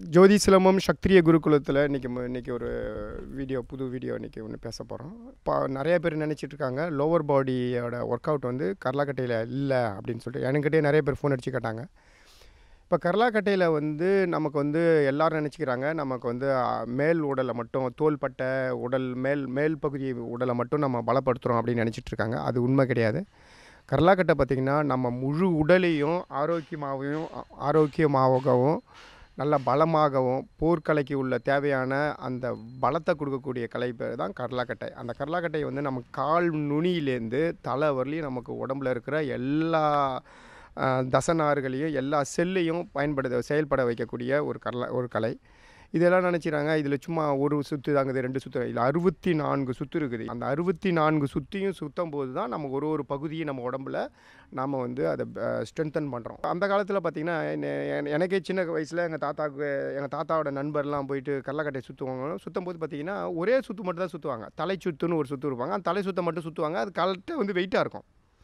ஜோதி சிலம்பம் சக்திரிய குருகுலத்தில் இன்றைக்கி இன்றைக்கி ஒரு வீடியோ புது வீடியோ இன்றைக்கி ஒன்று பேச போகிறோம் இப்போ நிறைய பேர் நினச்சிட்டு இருக்காங்க லோவர் பாடியோட ஒர்க் அவுட் வந்து கர்லாக்கட்டையில் இல்லை அப்படின்னு சொல்லிட்டு என்கிட்டயே நிறைய பேர் ஃபோன் அடிச்சு கேட்டாங்க இப்போ கர்லாக்கட்டையில் வந்து நமக்கு வந்து எல்லாரும் நினச்சிக்கிறாங்க நமக்கு வந்து அ, மேல் உடலை மட்டும் தோள்பட்டை உடல் மேல் மேல் பகுதி உடலை மட்டும் நம்ம பலப்படுத்துகிறோம் அப்படின்னு நினச்சிட்டு இருக்காங்க அது உண்மை கிடையாது கர்லாக்கட்டை பார்த்திங்கன்னா நம்ம முழு உடலையும் ஆரோக்கியமாகவும் ஆ- ஆரோக்கியமாகவும் நல்ல பலமாகவும் போர்க்கலைக்கு உள்ள தேவையான அந்த பலத்தை கொடுக்கக்கூடிய கலை பேர் தான் கர்லாக்கட்டை அந்த கர்லாக்கட்டை வந்து நம்ம கால் நுனியிலேருந்து தலை வரலையும் நமக்கு உடம்புல இருக்கிற எல்லா அஹ், தசநார்களையும் எல்லா செல்லையும் பயன்படுத்த செயல்பட வைக்கக்கூடிய ஒரு கர்லா ஒரு கலை இதெல்லாம் நினச்சிறாங்க இதில் சும்மா ஒரு சுற்று தாங்குது ரெண்டு சுற்று இதில் அறுபத்தி நான்கு சுற்று இருக்குது அந்த அறுபத்தி நான்கு சுற்றியும் சுற்றும் போது தான் நம்ம ஒரு ஒரு பகுதியை நம்ம உடம்புல நாம் வந்து அதை ஸ்ட்ரென்தன் பண்ணுறோம் அந்த காலத்தில் பார்த்திங்கன்னா எனக்கே சின்ன வயசில் எங்கள் தாத்தாவுக்கு எங்கள் தாத்தாவோட நண்பர்லாம் போயிட்டு கடலக்கட்டை சுற்றுவாங்க சுற்றும் போது பார்த்திங்கன்னா ஒரே சுற்று மட்டும் தான் சுற்றுவாங்க தலை சுற்றுன்னு ஒரு சுற்று இருப்பாங்க அந்த தலை சுத்தை மட்டும் சுற்றுவாங்க அது கரெக்டாக வந்து வெயிட்டாக இருக்கும்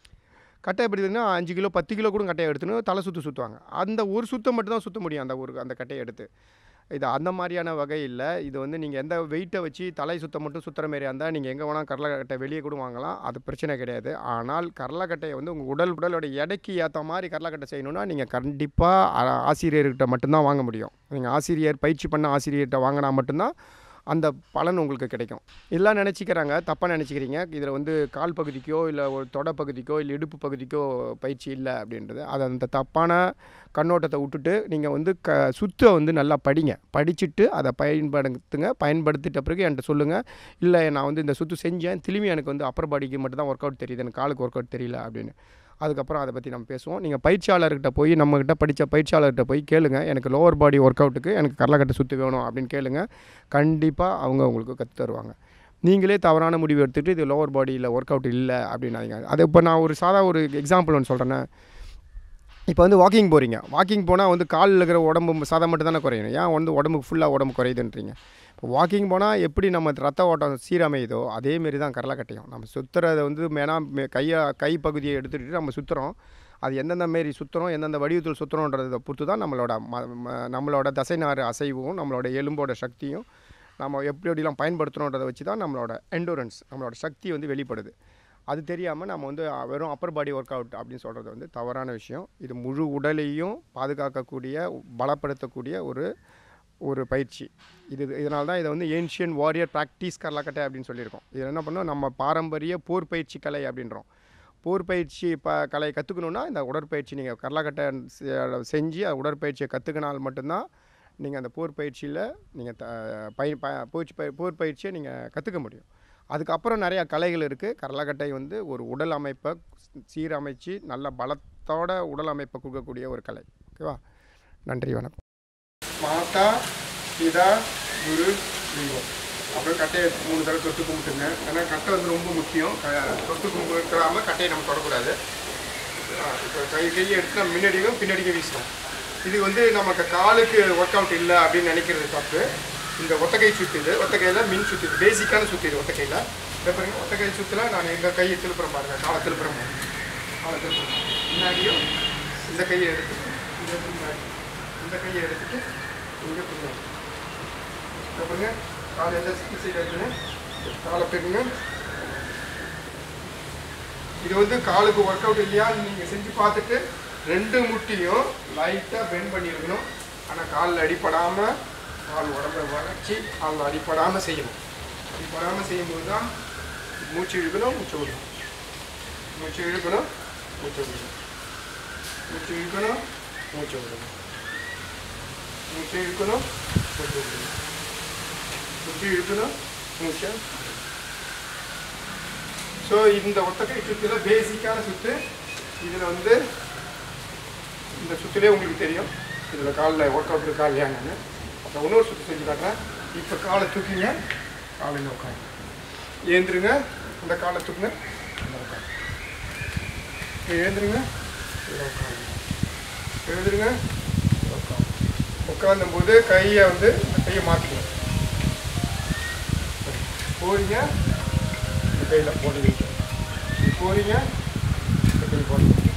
கட்டை எப்படி இருக்குன்னா அஞ்சு கிலோ பத்து கிலோ கூட கட்டையை எடுத்துன்னு தலை சுற்று சுற்றுவாங்க அந்த ஒரு சுத்தை மட்டும் தான் சுற்ற முடியும் அந்த ஒரு அந்த கட்டையை எடுத்து இது அந்த மாதிரியான வகை இல்லை இது வந்து நீங்கள் எந்த வெயிட்டை வச்சு தலை சுத்தம் மட்டும் சுற்றுற மாரியா இருந்தால் நீங்கள் எங்கே வேணால் கடலக்கட்டை வெளியே கூட வாங்கலாம் அது பிரச்சனை கிடையாது ஆனால் கடலக்கட்டையை வந்து உங்கள் உடல் உடலோட எடைக்கு ஏற்ற மாதிரி கடலக்கட்டை செய்யணும்னா நீங்கள் கண்டிப்பாக ஆசிரியர்கிட்ட மட்டும்தான் வாங்க முடியும் நீங்கள் ஆசிரியர் பயிற்சி பண்ண ஆசிரியர்கிட்ட வாங்கினா மட்டும்தான் அந்த பலன் உங்களுக்கு கிடைக்கும் எல்லாம் நினச்சிக்கிறாங்க தப்பாக நினச்சிக்கிறீங்க இதில் வந்து கால் பகுதிக்கோ இல்லை ஒரு தொட பகுதிக்கோ இல்லை இடுப்பு பகுதிக்கோ பயிற்சி இல்லை அப்படின்றது அது அந்த தப்பான கண்ணோட்டத்தை விட்டுட்டு நீங்கள் வந்து க சுத்தை வந்து நல்லா படிங்க படிச்சுட்டு அதை பயன்படுத்துங்க பயன்படுத்திட்ட பிறகு என்கிட்ட சொல்லுங்கள் இல்லை நான் வந்து இந்த சுத்து செஞ்சேன் திரும்பி எனக்கு வந்து அப்பர் பாடிக்கு மட்டும் தான் ஒர்க் அவுட் தெரியுது எனக்கு காலுக்கு ஒர்க் அவுட் தெரியல அப்படின்னு அதுக்கப்புறம் அதை பற்றி நம்ம பேசுவோம் நீங்கள் பயிற்சியாளர்கிட்ட போய் நம்மக்கிட்ட படித்த பயிற்சியாளர்கிட்ட போய் கேளுங்க எனக்கு லோவர் பாடி ஒர்க் அவுட்டுக்கு எனக்கு கடலக்கட்டை சுற்று வேணும் அப்படின்னு கேளுங்க கண்டிப்பாக அவங்க உங்களுக்கு கற்று தருவாங்க நீங்களே தவறான முடிவு எடுத்துகிட்டு இது லோவர் பாடியில் ஒர்க் அவுட் இல்லை அப்படின்னாங்க அது இப்போ நான் ஒரு சாதா ஒரு எக்ஸாம்பிள் ஒன்று சொல்கிறேன்னே இப்போ வந்து வாக்கிங் போகிறீங்க வாக்கிங் போனால் வந்து காலில் இருக்கிற உடம்பு சதை மட்டும் தானே குறையணும் ஏன் வந்து உடம்புக்கு ஃபுல்லாக உடம்பு குறையுதுன்றீங்க இப்போ வாக்கிங் போனால் எப்படி நம்ம ரத்த ஓட்டம் சீரமையுதோ அதேமாரி தான் கடலக்கட்டையும் நம்ம சுற்றுறத வந்து மேனா கையை கை பகுதியை எடுத்துகிட்டு நம்ம சுற்றுறோம் அது எந்தெந்த மாரி சுற்றுறோம் எந்தெந்த வடிவத்தில் சுற்றுறோன்றதை பொறுத்து தான் நம்மளோட ம ம- நம்மளோட தசைநாறு அசைவும் நம்மளோட எலும்போட சக்தியும் நம்ம எப்படி எப்படிலாம் பயன்படுத்துகிறோன்றதை வச்சு தான் நம்மளோட எண்டூரன்ஸ் நம்மளோட சக்தி வந்து வெளிப்படுது அது தெரியாமல் நம்ம வந்து அஹ், வெறும் அப்பர் பாடி ஒர்க் அவுட் அப்படின்னு சொல்கிறது வந்து தவறான விஷயம் இது முழு உடலையும் பாதுகாக்கக்கூடிய பலப்படுத்தக்கூடிய ஒரு ஒரு பயிற்சி இது இதனால தான் இதை வந்து ஏன்ஷியன் வாரியர் ப்ராக்டிஸ் கர்லாக்கட்டை அப்படின்னு சொல்லியிருக்கோம் இது என்ன பண்ணோம் நம்ம பாரம்பரிய போர் பயிற்சி கலை அப்படின்றோம் போர் பயிற்சி ப கலை கற்றுக்கணுன்னா இந்த உடற்பயிற்சி நீங்கள் கர்லாக்கட்டை செ- செஞ்சு அந்த உடற்பயிற்சியை கற்றுக்கினால் மட்டும்தான் நீங்கள் அந்த போர் பயிற்சியில் நீங்கள் த பய ப போர்ச்சி பய போர் பயிற்சியை நீங்கள் கற்றுக்க முடியும் அதுக்கப்புறம் நிறையா கலைகள் இருக்குது கரலக்கட்டை வந்து ஒரு உடல் அமைப்பை சீரமைச்சு நல்ல பலத்தோட உடல் அமைப்பை கொடுக்கக்கூடிய ஒரு கலை ஓகேவா நன்றி வணக்கம் மாதா பிதா குரு தெய்வம் அப்புறம் கட்டையை மூணு தடவை தொட்டு கும்பிட்டுங்க ஏன்னா கட்டை வந்து ரொம்ப முக்கியம் க- தொட்டு கும்பிடாம கட்டையை நம்ம தொடக்கூடாது ஆ, இப்போ கை கையை எடுத்து நம்ம முன்னாடியும் பின்னாடியும் வீசணும் இது வந்து நமக்கு காலுக்கு ஒர்க் அவுட் இல்லை அப்படின்னு நினைக்கிறது தப்பு இந்த ஒத்தக்கை சுத்து இது ஒத்தக்கையில் மின் சுத்து இது பேசிக்கான சுத்து இது ஒத்தக்கையில் இதை பாருங்க ஒத்தக்கை சுத்துல நான் எங்கள் கையை திருப்புறேன் பாருங்க காலை திருப்புறேன் பாருங்க. காலை திருப்புறேன் முன்னாடியும் இந்த கையை எடுத்து இங்கே பின்னாடி இந்த கையை எடுத்துட்டு இங்கே பின்னாடி இதை பாருங்க கால் எந்த சைடு இருக்குன்னு காலை பெருங்க இது வந்து காலுக்கு ஒர்க் அவுட் இல்லையான்னு நீங்கள் செஞ்சு பார்த்துட்டு ரெண்டு முட்டியும் லைட்டாக பெண்ட் பண்ணியிருக்கணும் ஆனால் காலில் அடிப்படாமல் கால் உடம்பை வளைச்சி காலில் அடிப்படாமல் செய்யணும் அடிப்படாமல் செய்யும்போது தான் மூச்சு இழுக்கணும் மூச்சு விடணும் மூச்சு இழுக்கணும் மூச்சு விடணும் மூச்சு இழுக்கணும் மூச்சு விடணும் மூச்சு இழுக்கணும் மூச்சு விடணும் மூச்சு இழுக்கணும் மூச்சை ஸோ இந்த ஒத்தக்கை சுற்றுல பேசிக்கான சுற்று இதில் வந்து இந்த சுற்றுலே உங்களுக்கு தெரியும் இதில் காலில் ஒர்க் அவுட் இருக்கா இல்லையான்னு அப்புறம் இன்னொரு சுற்று செஞ்சு காட்டுறேன் இப்போ காலை தூக்கிங்க காலையில் உட்காந்து ஏந்திருங்க இந்த காலை தூக்குங்க இந்த உட்காந்து எழுந்துருங்க இதில் உட்காந்து எழுதுருங்க உட்காந்து உட்காந்தும் போது கையை வந்து இந்த கையை மாற்றிக்கணும் போறீங்க இந்த கையில் போட்டு வைக்கணும் போறீங்க இந்த கை போட்டு